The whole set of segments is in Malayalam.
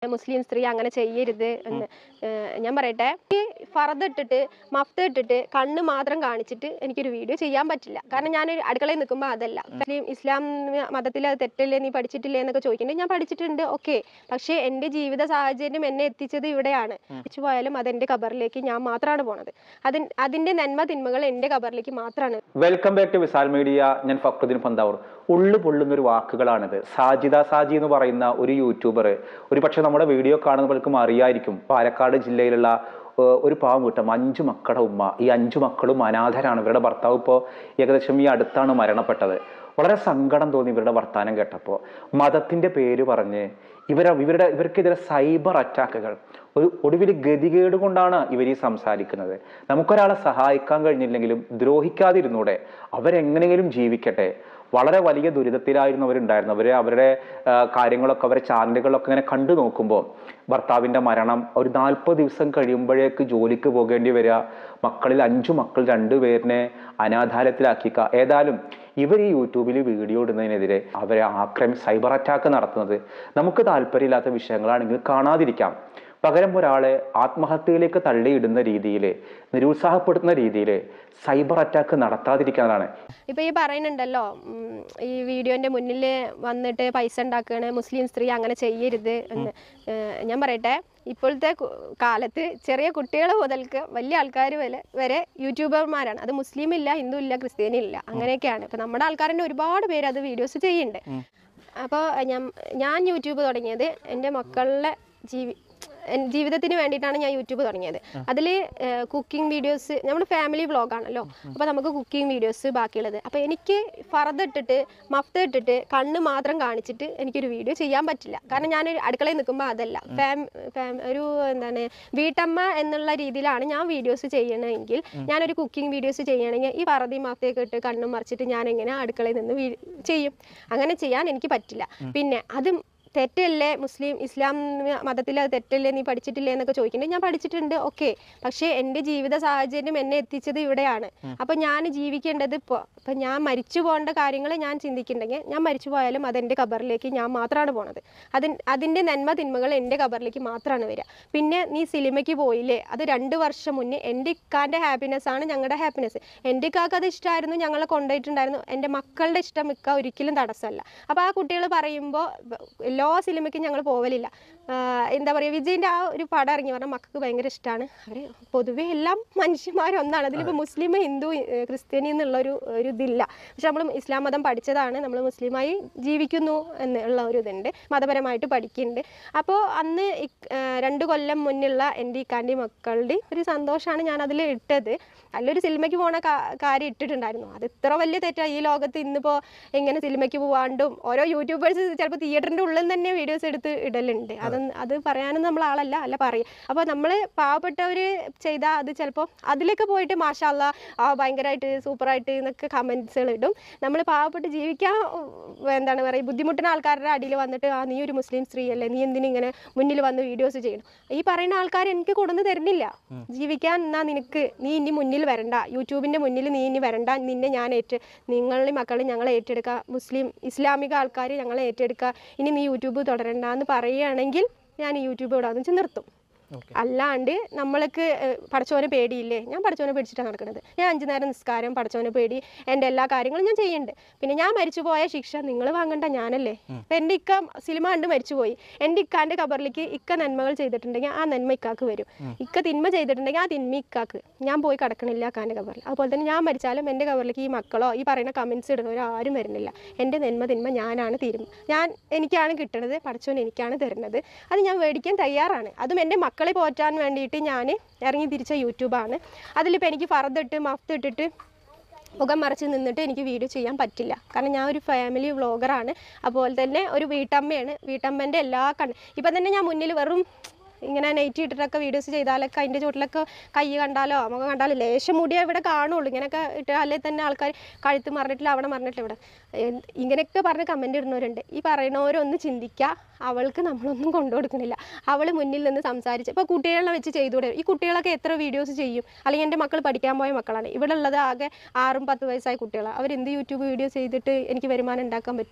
മുസ്ലിം സ്ത്രീ അങ്ങനെ ചെയ്യരുത് എന്ന് ഏഹ് ഞാൻ പറയട്ടെ ഈ ഫറദ് ഇട്ടിട്ട് മഫ്ത ഇട്ടിട്ട് കണ്ണ് മാത്രം കാണിച്ചിട്ട് എനിക്കൊരു വീഡിയോ ചെയ്യാൻ പറ്റില്ല കാരണം ഞാൻ അടുക്കളയിൽ നിൽക്കുമ്പോൾ അതല്ല മുസ്ലിം ഇസ്ലാം മതത്തിൽ അത് തെറ്റല്ലേ നീ പഠിച്ചിട്ടില്ലേ എന്നൊക്കെ ചോദിക്കുന്നുണ്ട് ഞാൻ പഠിച്ചിട്ടുണ്ട് ഓക്കെ പക്ഷേ എൻ്റെ ജീവിത സാഹചര്യം എന്നെ എത്തിച്ചത് ഇവിടെയാണ് വെച്ച് പോയാലും അതെൻ്റെ കബറിലേക്ക് ഞാൻ മാത്രമാണ് പോണത് അതിൻ അതിൻ്റെ നന്മ തിന്മകൾ എൻ്റെ കബറിലേക്ക് മാത്രമാണ് welcome back to Visal media ഞാൻ ഫക്രുദ്ദീൻ പന്താവൂർ ഉള്ളു പൊള്ളുന്ന ഒരു വാക്കുകളാണിത് സാജിദ സാജി എന്ന് പറയുന്ന ഒരു യൂട്യൂബർ ഒരു പക്ഷെ നമ്മുടെ വീഡിയോ കാണുന്നവർക്കും അറിയായിരിക്കും പാലക്കാട് ജില്ലയിലുള്ള ഏഹ്, ഒരു പാവം വീട്ടം അഞ്ചു മക്കളുടെ ഉമ്മ ഈ അഞ്ചു മക്കളും അനാഥരാണ് ഇവരുടെ ഭർത്താവ് ഇപ്പോൾ ഏകദേശം ഈ അടുത്താണ് മരണപ്പെട്ടത് വളരെ സങ്കടം തോന്നി ഇവരുടെ വർത്താനം കേട്ടപ്പോൾ മതത്തിന്റെ പേര് പറഞ്ഞ് ഇവരെ ഇവരുടെ ഇവർക്കെതിരെ സൈബർ അറ്റാക്കുകൾ ഒരു ഒടുവിൽ ഗതികേട് കൊണ്ടാണ് ഇവർ ഈ സംസാരിക്കുന്നത് നമുക്കൊരാളെ സഹായിക്കാൻ കഴിഞ്ഞില്ലെങ്കിലും ദ്രോഹിക്കാതിരുന്നൂടെ അവരെങ്ങനെയെങ്കിലും ജീവിക്കട്ടെ വളരെ വലിയ ദുരിതത്തിലായിരുന്നു അവരുണ്ടായിരുന്നു അവര് അവരുടെ ആ, കാര്യങ്ങളൊക്കെ അവരുടെ ചാനലുകളൊക്കെ ഇങ്ങനെ കണ്ടു നോക്കുമ്പോൾ ഭർത്താവിന്റെ മരണം ഒരു നാൽപ്പത് ദിവസം കഴിയുമ്പോഴേക്ക് ജോലിക്ക് പോകേണ്ടി വരിക മക്കളിൽ അഞ്ചു മക്കൾ രണ്ടുപേരിനെ അനാഥാലയത്തിലാക്കിക്ക ഏതായാലും ഇവർ ഈ യൂട്യൂബിൽ വീഡിയോ ഇടുന്നതിനെതിരെ അവരെ ആക്രമി സൈബർ അറ്റാക്ക് നടത്തുന്നത് നമുക്ക് താല്പര്യമില്ലാത്ത വിഷയങ്ങളാണെങ്കിൽ കാണാതിരിക്കാം പകരം ഒരാളെ ആത്മഹത്യയിലേക്ക് തള്ളിയിടുന്ന രീതിയിൽ നിരുത്സാഹപ്പെടുത്തുന്ന രീതിയിൽ സൈബർ അറ്റാക്ക് നടത്താതിരിക്കാനാണ് ഇപ്പൊ ഈ പറയുന്നുണ്ടല്ലോ ഉം, ഈ വീഡിയോന്റെ മുന്നിൽ വന്നിട്ട് പൈസ ഉണ്ടാക്കുകയാണ് മുസ്ലിം സ്ത്രീ അങ്ങനെ ചെയ്യരുത് എന്ന് ഏഹ് ഞാൻ പറയട്ടെ ഇപ്പോഴത്തെ കു- കാലത്ത് ചെറിയ കുട്ടികൾ മുതൽക്ക് വലിയ ആൾക്കാർ വരെ വരെ യൂട്യൂബർമാരാണ് അത് മുസ്ലിം ഇല്ല ഹിന്ദു ഇല്ല ക്രിസ്ത്യാനി ഇല്ല അങ്ങനെയൊക്കെയാണ് ഇപ്പൊ നമ്മുടെ ആൾക്കാരുടെ ഒരുപാട് പേര് അത് വീഡിയോസ് ചെയ്യുന്നുണ്ട് അപ്പോൾ ഞാൻ ഞാൻ യൂട്യൂബ് തുടങ്ങിയത് എൻ്റെ മക്കളുടെ ജീവി എൻ- ജീവിതത്തിന് വേണ്ടിയിട്ടാണ് ഞാൻ യൂട്യൂബ് തുടങ്ങിയത് അതിൽ കുക്കിംഗ് വീഡിയോസ് നമ്മുടെ ഫാമിലി വ്ളോഗാണല്ലോ അപ്പോൾ നമുക്ക് കുക്കിംഗ് വീഡിയോസ് ബാക്കിയുള്ളത് അപ്പോൾ എനിക്ക് ഫറദ് ഇട്ടിട്ട് മഫ്ത ഇട്ടിട്ട് കണ്ണ് മാത്രം കാണിച്ചിട്ട് എനിക്കൊരു വീഡിയോ ചെയ്യാൻ പറ്റില്ല കാരണം ഞാൻ അടുക്കളയിൽ നിൽക്കുമ്പോൾ അതല്ല ഫാം ഫാം ഒരു എന്താണ് വീട്ടമ്മ എന്നുള്ള രീതിയിലാണ് ഞാൻ വീഡിയോസ് ചെയ്യണമെങ്കിൽ ഞാനൊരു കുക്കിംഗ് വീഡിയോസ് ചെയ്യണമെങ്കിൽ ഈ ഫറദി മഫ്തയൊക്കെ ഇട്ട് കണ്ണും മറിച്ചിട്ട് ഞാൻ എങ്ങനെ അടുക്കളയിൽ നിന്ന് വീ- ചെയ്യും അങ്ങനെ ചെയ്യാൻ എനിക്ക് പറ്റില്ല പിന്നെ അത് തെറ്റല്ലേ മുസ്ലിം ഇസ്ലാം മതത്തിൽ അത് തെറ്റല്ലേ നീ പഠിച്ചിട്ടില്ലേ എന്നൊക്കെ ചോദിക്കുന്നുണ്ട് ഞാൻ പഠിച്ചിട്ടുണ്ട് ഓക്കെ പക്ഷേ എൻ്റെ ജീവിത സാഹചര്യം എന്നെ എത്തിച്ചത് ഇവിടെയാണ് അപ്പം ഞാൻ ജീവിക്കേണ്ടത് ഇപ്പോൾ ഇപ്പം ഞാൻ മരിച്ചു പോകേണ്ട കാര്യങ്ങൾ ഞാൻ ചിന്തിക്കുന്നുണ്ടെങ്കിൽ ഞാൻ മരിച്ചു പോയാലും അതെൻ്റെ കബറിലേക്ക് ഞാൻ മാത്രമാണ് പോണത് അതിൻ അതിൻ്റെ നന്മ തിന്മകൾ എൻ്റെ കബറിലേക്ക് മാത്രമാണ് വരിക പിന്നെ നീ സിനിമയ്ക്ക് പോയില്ലേ അത് രണ്ട് വർഷം മുന്നേ എൻ്റെ ഇക്കാൻ്റെ ഹാപ്പിനെസ് ആണ് ഞങ്ങളുടെ ഹാപ്പിനെസ് എൻ്റെ ഇക്കാക്ക് അത് ഇഷ്ടമായിരുന്നു ഞങ്ങളെ കൊണ്ടുപോയിട്ടുണ്ടായിരുന്നു എൻ്റെ മക്കളുടെ ഇഷ്ടം ഇക്ക ഒരിക്കലും തടസ്സമല്ല അപ്പോൾ ആ കുട്ടികൾ പറയുമ്പോൾ എല്ലാ സിനിമയ്ക്കും ഞങ്ങൾ പോവലില്ല ആഹ് എന്താ പറയുക വിജയിൻ്റെ ആ ഒരു പടം ഇറങ്ങി പറഞ്ഞാൽ മക്കൾക്ക് ഭയങ്കര ഇഷ്ടമാണ് അവർ പൊതുവേ എല്ലാം മനുഷ്യന്മാരും ഒന്നാണ് അതിലിപ്പോൾ മുസ്ലിം ഹിന്ദു ഏഹ് ക്രിസ്ത്യാനി എന്നുള്ള ഒരു ഒരു ഇതില്ല പക്ഷെ നമ്മൾ ഇസ്ലാം മതം പഠിച്ചതാണ് നമ്മൾ മുസ്ലിമായി ജീവിക്കുന്നു എന്നുള്ള ഒരു ഇതുണ്ട് മതപരമായിട്ട് പഠിക്കുന്നുണ്ട് അപ്പോൾ അന്ന് ഇക്- ആഹ് രണ്ട് കൊല്ലം മുന്നുള്ള എൻ്റെ ഇക്കാൻ്റെ മക്കളുടെ ഒരു സന്തോഷമാണ് ഞാൻ അതിൽ ഇട്ടത് നല്ലൊരു സിനിമയ്ക്ക് പോണ കാ- കാര്യം ഇട്ടിട്ടുണ്ടായിരുന്നു അത് ഇത്ര വലിയ തെറ്റാണ് ഈ ലോകത്ത് ഇന്നിപ്പോൾ എങ്ങനെ സിനിമയ്ക്ക് പോവാണ്ടും ഓരോ യൂട്യൂബേഴ്സ് ചിലപ്പോൾ തിയേറ്ററിൻ്റെ ഉള്ളിൽ തന്നെ വീഡിയോസ് എടുത്ത് ഇടലുണ്ട് അത് അത് പറയാനും നമ്മൾ ആളല്ല അല്ല പറയും അപ്പോൾ നമ്മൾ പാവപ്പെട്ടവർ ചെയ്താൽ അത് ചിലപ്പോൾ അതിലൊക്കെ പോയിട്ട് മാഷാല്ല ആ ഭയങ്കരമായിട്ട് സൂപ്പറായിട്ട് എന്നൊക്കെ കമൻസുകൾ ഇടും നമ്മൾ പാവപ്പെട്ട് ജീവിക്കാൻ ഉം, എന്താണ് പറയുക ബുദ്ധിമുട്ടുന്ന ആൾക്കാരുടെ അടിയിൽ വന്നിട്ട് ആ നീ ഒരു മുസ്ലിം സ്ത്രീ അല്ലേ നീ എന്തിനിങ്ങനെ മുന്നിൽ വന്ന് വീഡിയോസ് ചെയ്യണം ഈ പറയുന്ന ആൾക്കാർ എനിക്ക് കൊണ്ടുവന്ന് തരുന്നില്ല ജീവിക്കാൻ എന്നാ നിനക്ക് നീ ഇനി മുന്നിൽ വരണ്ട യൂട്യൂബിൻ്റെ മുന്നിൽ നീ ഇനി വരണ്ട നിന്നെ ഞാൻ ഏറ്റ് നിങ്ങളുടെ മക്കൾ ഞങ്ങളെ ഏറ്റെടുക്കുക മുസ്ലിം ഇസ്ലാമിക ആൾക്കാർ ഞങ്ങളെ ഏറ്റെടുക്കുക ഇനി നീ യൂട്യൂബ് തുടരണ്ട എന്ന് പറയുകയാണെങ്കിൽ ഞാൻ ഈ യൂട്യൂബ് വിടാന്ന് വെച്ച് നിർത്തും അല്ലാണ്ട് നമ്മൾക്ക് ഏഹ്, പടച്ചോനെ പേടിയില്ലേ ഞാൻ പടച്ചോനെ പേടിച്ചിട്ടാണ് നടക്കുന്നത് ഞാൻ അഞ്ചു നേരം നിസ്കാരം പടച്ചോനെ പേടി എൻ്റെ എല്ലാ കാര്യങ്ങളും ഞാൻ ചെയ്യുന്നുണ്ട് പിന്നെ ഞാൻ മരിച്ചു പോയ ശിക്ഷ നിങ്ങൾ വാങ്ങണ്ട ഞാനല്ലേ ഇപ്പം എൻ്റെ ഇക്ക സിനിമ കണ്ട് മരിച്ചുപോയി എൻ്റെ ഇക്കാൻ്റെ കബറിലേക്ക് ഇക്ക നന്മകൾ ചെയ്തിട്ടുണ്ടെങ്കിൽ ആ നന്മ ഇക്കാക്ക് വരും ഇക്ക തിന്മ ചെയ്തിട്ടുണ്ടെങ്കിൽ ആ തിന്മ ഇക്കാക്ക് ഞാൻ പോയി കിടക്കണില്ല അക്കാൻ്റെ കബറിൽ അതുപോലെ തന്നെ ഞാൻ മരിച്ചാലും എൻ്റെ കബറിലേക്ക് ഈ മക്കളോ ഈ പറയുന്ന കമൻസ് ഇടുന്നവരോ ആരും വരുന്നില്ല എൻ്റെ നന്മ തിന്മ ഞാനാണ് തീരും ഞാൻ എനിക്കാണ് കിട്ടുന്നത് പഠിച്ചോൻ എനിക്കാണ് തരുന്നത് അത് ഞാൻ മേടിക്കാൻ തയ്യാറാണ് അതും എൻ്റെ മക്കളെ പോറ്റാൻ വേണ്ടിയിട്ട് ഞാൻ ഇറങ്ങി തിരിച്ച യൂട്യൂബാണ് അതിലിപ്പോൾ എനിക്ക് ഫറദിട്ട് മഫ്ത് ഇട്ടിട്ട് മുഖം മറച്ച് നിന്നിട്ട് എനിക്ക് വീഡിയോ ചെയ്യാൻ പറ്റില്ല കാരണം ഞാൻ ഒരു ഫാമിലി വ്ളോഗറാണ് അതുപോലെ തന്നെ ഒരു വീട്ടമ്മയാണ് വീട്ടമ്മേൻ്റെ എല്ലാ കണ്ണ് ഇപ്പം തന്നെ ഞാൻ മുന്നിൽ വെറും ഇങ്ങനെ നെയ്റ്റ് ഇട്ടിട്ടൊക്കെ വീഡിയോസ് ചെയ്താലൊക്കെ അതിൻ്റെ ചുവട്ടിലൊക്കെ കൈ കണ്ടാലോ മുഖം കണ്ടാലോ ലേശം മുടിയേ ഇവിടെ കാണുള്ളൂ ഇങ്ങനെയൊക്കെ ഇട്ടാലേ തന്നെ ആൾക്കാർ കഴുത്ത് മറിഞ്ഞിട്ടില്ല അവിടെ മറിഞ്ഞിട്ടില്ല ഇവിടെ എന്ത് ഇങ്ങനെയൊക്കെ പറഞ്ഞ് കമൻറ്റ് ഇടുന്നവരുണ്ട് ഈ പറയുന്നവരൊന്ന് ചിന്തിക്കുക അവൾക്ക് നമ്മളൊന്നും കൊണ്ടു കൊടുക്കണില്ല അവൾ മുന്നിൽ നിന്ന് സംസാരിച്ച് ഇപ്പോൾ കുട്ടികളെ വെച്ച് ചെയ്തുകൂടെ ഈ കുട്ടികളൊക്കെ എത്ര വീഡിയോസ് ചെയ്യും അല്ലെങ്കിൽ എൻ്റെ മക്കൾ പഠിക്കാൻ പോയ മക്കളാണ് ഇവിടെ ഉള്ളത് ആകെ ആറും പത്ത് വയസ്സായ കുട്ടികളാണ് അവരെന്ത് യൂട്യൂബ് വീഡിയോ ചെയ്തിട്ട് എനിക്ക് വരുമാനം ഉണ്ടാക്കാൻ പറ്റും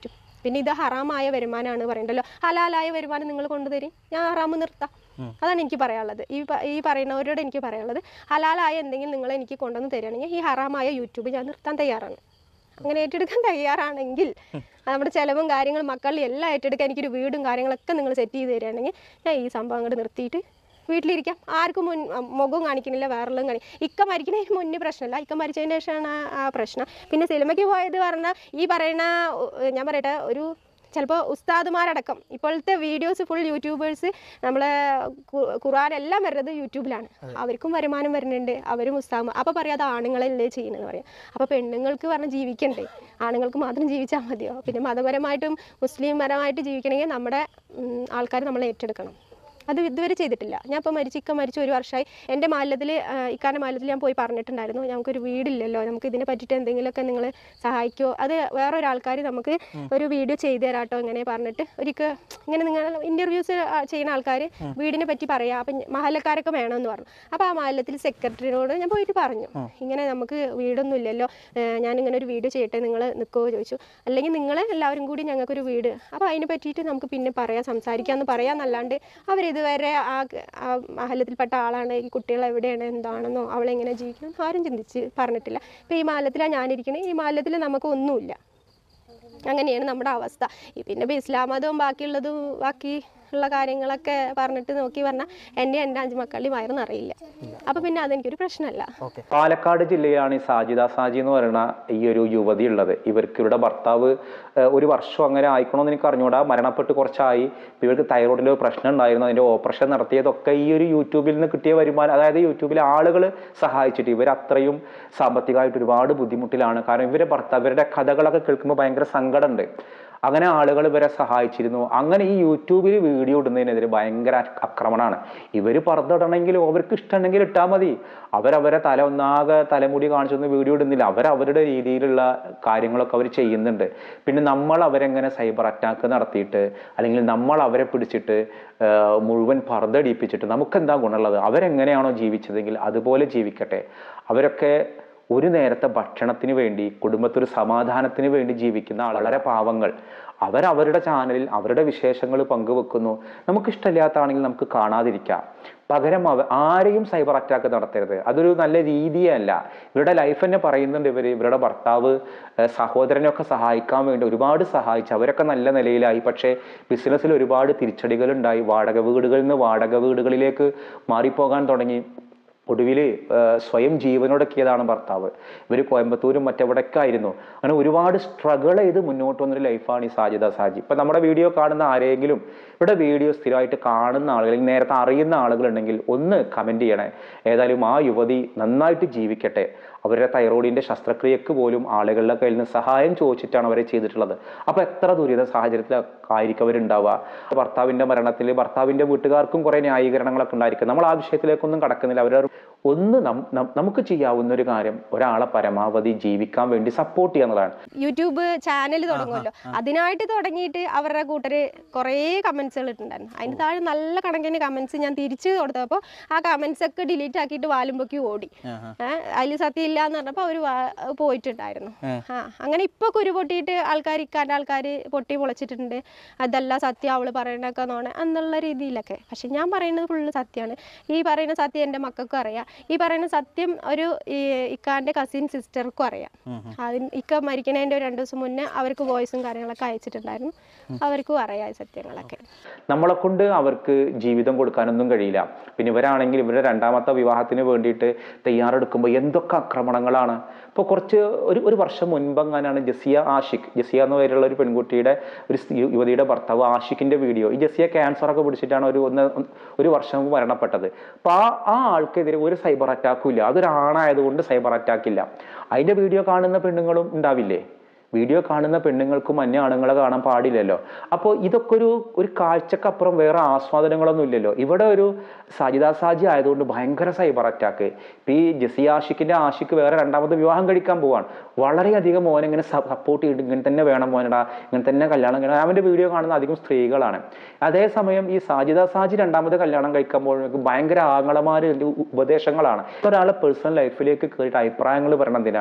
പിന്നെ ഇത് ഹറാമായ വരുമാനമാണ് പറയണ്ടല്ലോ ഹലാലായ വരുമാനം നിങ്ങൾ കൊണ്ടുതരും ഞാൻ ഹറാമ് നിർത്താം അതാണ് എനിക്ക് പറയാനുള്ളത് ഈ പ- ഈ പറയുന്നവരോട് എനിക്ക് പറയാനുള്ളത് ഹലാലായ എന്തെങ്കിലും നിങ്ങൾ എനിക്ക് കൊണ്ടുവന്ന് തരികയാണെങ്കിൽ ഈ ഹറാമായ യൂട്യൂബ് ഞാൻ നിർത്താൻ തയ്യാറാണ് അങ്ങനെ ഏറ്റെടുക്കാൻ തയ്യാറാണെങ്കിൽ നമ്മുടെ ചിലവും കാര്യങ്ങളും മക്കളിൽ എല്ലാം ഏറ്റെടുക്കാൻ എനിക്കൊരു വീടും കാര്യങ്ങളൊക്കെ നിങ്ങൾ സെറ്റ് ചെയ്ത് തരികയാണെങ്കിൽ ഞാൻ ഈ സംഭവം അങ്ങോട്ട് നിർത്തിയിട്ട് വീട്ടിലിരിക്കാം ആർക്കും മുൻ മുഖവും കാണിക്കുന്നില്ല വേറെല്ലാം കാണി ഇക്ക മരിക്കുന്നതിന് മുന്നേ പ്രശ്നമില്ല ഇക്ക മരിച്ചതിന് ശേഷമാണ് ആ- ആ പ്രശ്നം പിന്നെ സിനിമയ്ക്ക് പോയത് പറഞ്ഞാൽ ഈ പറയുന്ന ഉ- ഞാൻ പറയട്ടെ ഒരു ചിലപ്പോൾ ഉസ്താദുമാരടക്കം ഇപ്പോഴത്തെ വീഡിയോസ് ഫുൾ യൂട്യൂബേഴ്സ് നമ്മളെ ഖു- ഖുർആൻ എല്ലാം വരുന്നത് യൂട്യൂബിലാണ് അവർക്കും വരുമാനം വരുന്നുണ്ട് അവരും ഉസ്താദ് അപ്പോൾ പറയാം അത് ആണുങ്ങളല്ലേ ചെയ്യുന്നത് പറയാം അപ്പോൾ പെണ്ണുങ്ങൾക്ക് പറഞ്ഞ് ജീവിക്കണ്ടേ ആണുങ്ങൾക്ക് മാത്രം ജീവിച്ചാൽ മതിയോ പിന്നെ മതപരമായിട്ടും മുസ്ലിം പരമായിട്ട് ജീവിക്കണമെങ്കിൽ നമ്മുടെ ആൾക്കാർ നമ്മളെ ഏറ്റെടുക്കണം അത് ഇതുവരെ ചെയ്തിട്ടില്ല ഞാൻ ഇപ്പോൾ മരിച്ചു ഇക്ക മരിച്ചു ഒരു വർഷമായി എൻ്റെ മാലത്തിൽ ഇക്കാൻ്റെ മാലത്തിൽ ഞാൻ പോയി പറഞ്ഞിട്ടുണ്ടായിരുന്നു ഞങ്ങൾക്കൊരു വീടില്ലല്ലോ നമുക്ക് ഇതിനെ പറ്റിയിട്ട് എന്തെങ്കിലുമൊക്കെ നിങ്ങൾ സഹായിക്കുമോ അത് വേറൊരാൾക്കാർ നമുക്ക് ഒരു വീഡിയോ ചെയ്തു തരാട്ടോ ഇങ്ങനെ പറഞ്ഞിട്ട് ഒരിക്കൽ ഇങ്ങനെ നിങ്ങൾ ഇൻ്റർവ്യൂസ് ചെയ്യുന്ന ആൾക്കാർ വീടിനെ പറ്റി പറയാം അപ്പം മഹല്ലക്കാരൊക്കെ വേണമെന്ന് പറഞ്ഞു അപ്പോൾ ആ മഹല്ലത്തിൽ സെക്രട്ടറിനോട് ഞാൻ പോയിട്ട് പറഞ്ഞു ഇങ്ങനെ നമുക്ക് വീടൊന്നും ഇല്ലല്ലോ ഏഹ് ഞാനിങ്ങനെ ഒരു വീഡിയോ ചെയ്യട്ടെ നിങ്ങൾ നിൽക്കുമോ ചോദിച്ചു അല്ലെങ്കിൽ നിങ്ങൾ എല്ലാവരും കൂടി ഞങ്ങൾക്കൊരു വീട് അപ്പോൾ അതിനെ പറ്റിയിട്ട് നമുക്ക് പിന്നെ പറയാം സംസാരിക്കാമെന്ന് പറയാമെന്നല്ലാണ്ട് അവരിതുവരെ ആ ആ മഹല്ലത്തിൽപ്പെട്ട ആളാണ് ഈ കുട്ടികൾ എവിടെയാണ് എന്താണെന്നോ അവളെങ്ങനെ ജീവിക്കണം ആരും ചിന്തിച്ച് പറഞ്ഞിട്ടില്ല ഇപ്പോൾ ഈ മാലത്തിലാണ് ഞാനിരിക്കണേ ഈ മാലത്തിൽ നമുക്ക് ഒന്നുമില്ല അങ്ങനെയാണ് നമ്മുടെ അവസ്ഥ ഈ പിന്നെ ഇപ്പോൾ ഇസ്ലാം മതവും ബാക്കിയുള്ളതും ബാക്കി ഉള്ള കാര്യങ്ങളൊക്കെ പറഞ്ഞിട്ട് നോക്കി പറഞ്ഞാൽ എൻ്റെ എൻ്റെ അഞ്ച് മക്കളുടെ വയറെന്നറിയില്ല അപ്പോൾ പിന്നെ അതെനിക്കൊരു പ്രശ്നമല്ല ഓക്കെ പാലക്കാട് ജില്ലയിലാണ് ഈ സാജിദ സാജി എന്ന് പറയുന്ന ഈ ഒരു യുവതി ഉള്ളത് ഇവർക്ക് ഇവരുടെ ഭർത്താവ് ഏഹ്, ഒരു വർഷം അങ്ങനെ ആയിക്കണമെന്ന് എനിക്ക് അറിഞ്ഞൂടാ മരണപ്പെട്ട് കുറച്ചായി ഇപ്പൊ ഇവർക്ക് തൈറോയിഡിൻ്റെ ഒരു പ്രശ്നം ഉണ്ടായിരുന്നു അതിൻ്റെ ഓപ്പറേഷൻ നടത്തിയതൊക്കെ ഈ ഒരു യൂട്യൂബിൽ നിന്ന് കിട്ടിയ വരുമാനം അതായത് യൂട്യൂബിലെ ആളുകൾ സഹായിച്ചിട്ട് ഇവർ അത്രയും സാമ്പത്തികമായിട്ട് ഒരുപാട് ബുദ്ധിമുട്ടിലാണ് കാരണം ഇവരെ ഭർത്താവ് ഇവരുടെ കഥകളൊക്കെ കേൾക്കുമ്പോൾ ഭയങ്കര സങ്കടമുണ്ട് അങ്ങനെ ആളുകൾ ഇവരെ സഹായിച്ചിരുന്നു അങ്ങനെ ഈ യൂട്യൂബിൽ വീഡിയോ ഇടുന്നതിനെതിരെ ഭയങ്കര അ- ആക്രമണമാണ് ഇവർ പറന്നിടണമെങ്കിൽ അവർക്ക് ഇഷ്ടമുണ്ടെങ്കിൽ ഇട്ടാൽ മതി അവരവരെ തല ഒന്നാകെ തലമുടി കാണിച്ചൊന്നും വീഡിയോ ഇടുന്നില്ല അവരവരുടെ രീതിയിലുള്ള കാര്യങ്ങളൊക്കെ അവർ ചെയ്യുന്നുണ്ട് പിന്നെ നമ്മൾ അവരെങ്ങനെ സൈബർ അറ്റാക്ക് നടത്തിയിട്ട് അല്ലെങ്കിൽ നമ്മൾ അവരെ പിടിച്ചിട്ട് ആ, മുഴുവൻ പർദ്ദടിപ്പിച്ചിട്ട് നമുക്ക് എന്താ ഗുണമുള്ളത് അവരെങ്ങനെയാണോ ജീവിച്ചതെങ്കിൽ അതുപോലെ ജീവിക്കട്ടെ അവരൊക്കെ ഒരു നേരത്തെ ഭക്ഷണത്തിന് വേണ്ടി കുടുംബത്തൊരു സമാധാനത്തിന് വേണ്ടി ജീവിക്കുന്ന ആൾ വളരെ പാവങ്ങൾ അവരവരുടെ ചാനലിൽ അവരുടെ വിശേഷങ്ങൾ പങ്കുവെക്കുന്നു നമുക്കിഷ്ടമില്ലാത്താണെങ്കിൽ നമുക്ക് കാണാതിരിക്കാം പകരം അവ ആരെയും സൈബർ അറ്റാക്ക് നടത്തരുത് അതൊരു നല്ല രീതിയല്ല ഇവരുടെ ലൈഫ് തന്നെ പറയുന്നുണ്ട് ഇവർ ഇവരുടെ ഭർത്താവ് ഏഹ്, സഹോദരനെയൊക്കെ സഹായിക്കാൻ വേണ്ടി ഒരുപാട് സഹായിച്ചു അവരൊക്കെ നല്ല നിലയിലായി പക്ഷേ ബിസിനസ്സിൽ ഒരുപാട് തിരിച്ചടികൾ ഉണ്ടായി വാടക വീടുകളിൽ നിന്ന് വാടക വീടുകളിലേക്ക് മാറിപ്പോകാൻ തുടങ്ങി ഒടുവിൽ സ്വയം ജീവനൊടുക്കിയതാണ് ഭർത്താവ് ഇവർ കോയമ്പത്തൂരും മറ്റെവിടെയൊക്കെ ആയിരുന്നു അങ്ങനെ ഒരുപാട് സ്ട്രഗിൾ ചെയ്ത് മുന്നോട്ട് വന്നൊരു ലൈഫാണ് ഈ സാജിദ സാജി ഇപ്പം നമ്മുടെ വീഡിയോ കാണുന്ന ആരെങ്കിലും ഇവിടെ വീഡിയോ സ്ഥിരമായിട്ട് കാണുന്ന ആളുകൾ അല്ലെങ്കിൽ നേരത്തെ അറിയുന്ന ആളുകളുണ്ടെങ്കിൽ ഒന്ന് കമൻറ്റ് ചെയ്യണേ ഏതായാലും ആ യുവതി നന്നായിട്ട് ജീവിക്കട്ടെ അവരുടെ തൈറോയിഡിൻ്റെ ശസ്ത്രക്രിയക്ക് പോലും ആളുകളുടെ കയ്യിൽ നിന്ന് സഹായം ചോദിച്ചിട്ടാണ് അവരെ ചെയ്തിട്ടുള്ളത് അപ്പോൾ എത്ര ദുരിത സാഹചര്യത്തിലായിരിക്കും അവരുണ്ടാവുക ഭർത്താവിൻ്റെ മരണത്തിൽ ഭർത്താവിൻ്റെ വീട്ടുകാർക്കും കുറേ ന്യായീകരണങ്ങളൊക്കെ ഉണ്ടായിരിക്കും നമ്മൾ ആ വിഷയത്തിലേക്കൊന്നും കടക്കുന്നില്ല അവർ ഒന്ന് നം- നം- നമുക്ക് ചെയ്യാവുന്ന ഒരു കാര്യം ഒരാളെ പരമാവധി ജീവിക്കാൻ വേണ്ടി സപ്പോർട്ട് ചെയ്യുന്നതാണ് യൂട്യൂബ് ചാനൽ തുടങ്ങുമല്ലോ അതിനായിട്ട് തുടങ്ങിയിട്ട് അവരുടെ കൂട്ടര് കുറേ കമന്റ്സുകൾ ഇട്ടുണ്ടായിരുന്നു അതിന് താഴെ നല്ല കണക്കിന് കമന്റ്സ് ഞാൻ തിരിച്ചു കൊടുത്തപ്പോൾ ആ കമന്റ്സ് ഒക്കെ ഡിലീറ്റ് ആക്കിയിട്ട് വാലുമ്പൊക്കി ഓടി അതിൽ സത്യം ഇല്ല എന്ന് പറഞ്ഞപ്പോൾ അവർ പോയിട്ടുണ്ടായിരുന്നു ആ അങ്ങനെ ഇപ്പൊ കുരു പൊട്ടിയിട്ട് ആൾക്കാർ ഇക്കാൻ്റെ ആൾക്കാർ പൊട്ടി പൊളിച്ചിട്ടുണ്ട് അതല്ല സത്യം അവള് പറയണൊക്കെ നോണ എന്നുള്ള രീതിയിലൊക്കെ പക്ഷെ ഞാൻ പറയുന്നത് ഫുള്ള് സത്യമാണ് ഈ പറയുന്ന സത്യം എൻ്റെ മക്കൾക്കും അറിയാം ഈ പറയുന്ന സത്യം ഒരു ഈ ഇക്കാൻ്റെ കസിൻ സിസ്റ്റർക്കും അറിയാം അതിന് ഇക്ക മരിക്കണതിൻ്റെ ഒരു രണ്ട് ദിവസം മുന്നേ അവർക്ക് വോയിസും കാര്യങ്ങളൊക്കെ അയച്ചിട്ടുണ്ടായിരുന്നു അവർക്കും അറിയാം ഈ സത്യങ്ങളൊക്കെ നമ്മളെ കൊണ്ട് അവർക്ക് ജീവിതം കൊടുക്കാനൊന്നും കഴിയില്ല പിന്നെ ഇവരാണെങ്കിൽ ഇവരുടെ രണ്ടാമത്തെ വിവാഹത്തിന് വേണ്ടിയിട്ട് തയ്യാറെടുക്കുമ്പോൾ എന്തൊക്കെ ആക്രമണങ്ങളാണ് ഇപ്പോൾ കുറച്ച് ഒരു ഒരു വർഷം മുൻപെങ്ങാനാണ് ജസിയ ആഷിഖ് ജസിയ എന്ന് പേരുള്ള ഒരു പെൺകുട്ടിയുടെ ഒരു സ്ത്രീ- യുവതിയുടെ ഭർത്താവ് ആഷിഖിന്റെ വീഡിയോ ഈ ജസിയ ക്യാൻസർ ഒക്കെ പിടിച്ചിട്ടാണ് ഒരു ഒന്ന് ഒരു വർഷം മുമ്പ് മരണപ്പെട്ടത് അപ്പോൾ ആ ആ ആൾക്കെതിരെ ഒരു സൈബർ അറ്റാക്കും ഇല്ല അതൊരു ആണായതുകൊണ്ട് സൈബർ അറ്റാക്ക് ഇല്ല അതിന്റെ വീഡിയോ കാണുന്ന പെണ്ണുങ്ങളും ഉണ്ടാവില്ലേ വീഡിയോ കാണുന്ന പെണ്ണുങ്ങൾക്കും അന്യ ആണുങ്ങളെ കാണാൻ പാടില്ലല്ലോ അപ്പോൾ ഇതൊക്കെ ഒരു ഒരു കാഴ്ചക്കപ്പുറം വേറെ ആസ്വാദനങ്ങളൊന്നും ഇല്ലല്ലോ ഇവിടെ ഒരു സാജിദ സാജി ആയതുകൊണ്ട് ഭയങ്കര സൈബർ അറ്റാക്ക് ഇപ്പം ഈ ജസി ആഷിക്കിന്റെ ആഷിക്ക് വേറെ രണ്ടാമത് വിവാഹം കഴിക്കാൻ പോവാണ് വളരെയധികം മോനെ ഇങ്ങനെ സപ്പോർട്ട് ചെയ്തിട്ട് ഇങ്ങനെ തന്നെ വേണം മോനടാ ഇങ്ങനെ തന്നെ കല്യാണം കഴിക്കണം അവൻ്റെ വീഡിയോ കാണുന്ന അധികം സ്ത്രീകളാണ് അതേസമയം ഈ സാജിദ സാജി രണ്ടാമത് കല്യാണം കഴിക്കാൻ പോകുമ്പോൾ ഭയങ്കര ആങ്ങളമാര് ഉപദേശങ്ങളാണ് ഒരാളെ പേഴ്സണൽ ലൈഫിലേക്ക് കയറിയിട്ട് അഭിപ്രായങ്ങൾ പറയണം എന്തിനാ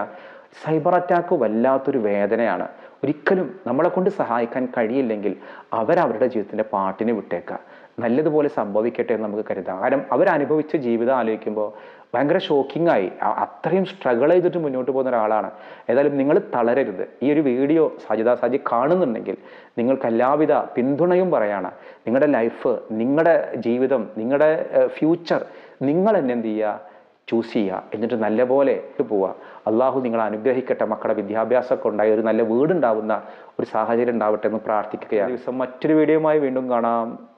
സൈബർ അറ്റാക്ക് വല്ലാത്തൊരു വേദനയാണ് ഒരിക്കലും നമ്മളെ കൊണ്ട് സഹായിക്കാൻ കഴിയില്ലെങ്കിൽ അവരവരുടെ ജീവിതത്തിൻ്റെ പാട്ടിന് വിട്ടേക്കുക നല്ലതുപോലെ സംഭവിക്കട്ടെ എന്ന് നമുക്ക് കരുതാം കാരണം അവരനുഭവിച്ച ജീവിതം ആലോചിക്കുമ്പോൾ ഭയങ്കര ഷോക്കിംഗ് ആയി അ- അത്രയും സ്ട്രഗിൾ ചെയ്തിട്ട് മുന്നോട്ട് പോകുന്ന ഒരാളാണ് ഏതായാലും നിങ്ങൾ തളരരുത് ഈ ഒരു വീഡിയോ സാജിദ സാജി കാണുന്നുണ്ടെങ്കിൽ നിങ്ങൾക്ക് എല്ലാവിധ പിന്തുണയും പറയാണ് നിങ്ങളുടെ ലൈഫ് നിങ്ങളുടെ ജീവിതം നിങ്ങളുടെ ഫ്യൂച്ചർ നിങ്ങൾ എന്നെ എന്ത് ചെയ്യുക ചൂസ് ചെയ്യുക എന്നിട്ട് നല്ലപോലെ പോവുക അള്ളാഹു നിങ്ങളെ അനുഗ്രഹിക്കട്ടെ മക്കളുടെ വിദ്യാഭ്യാസമൊക്കെ ഉണ്ടായി ഒരു നല്ല വീടുണ്ടാവുന്ന ഒരു സാഹചര്യം ഉണ്ടാവട്ടെ എന്ന് പ്രാർത്ഥിക്കുകയാണ് ദിവസം മറ്റൊരു വീഡിയോയുമായി വീണ്ടും കാണാം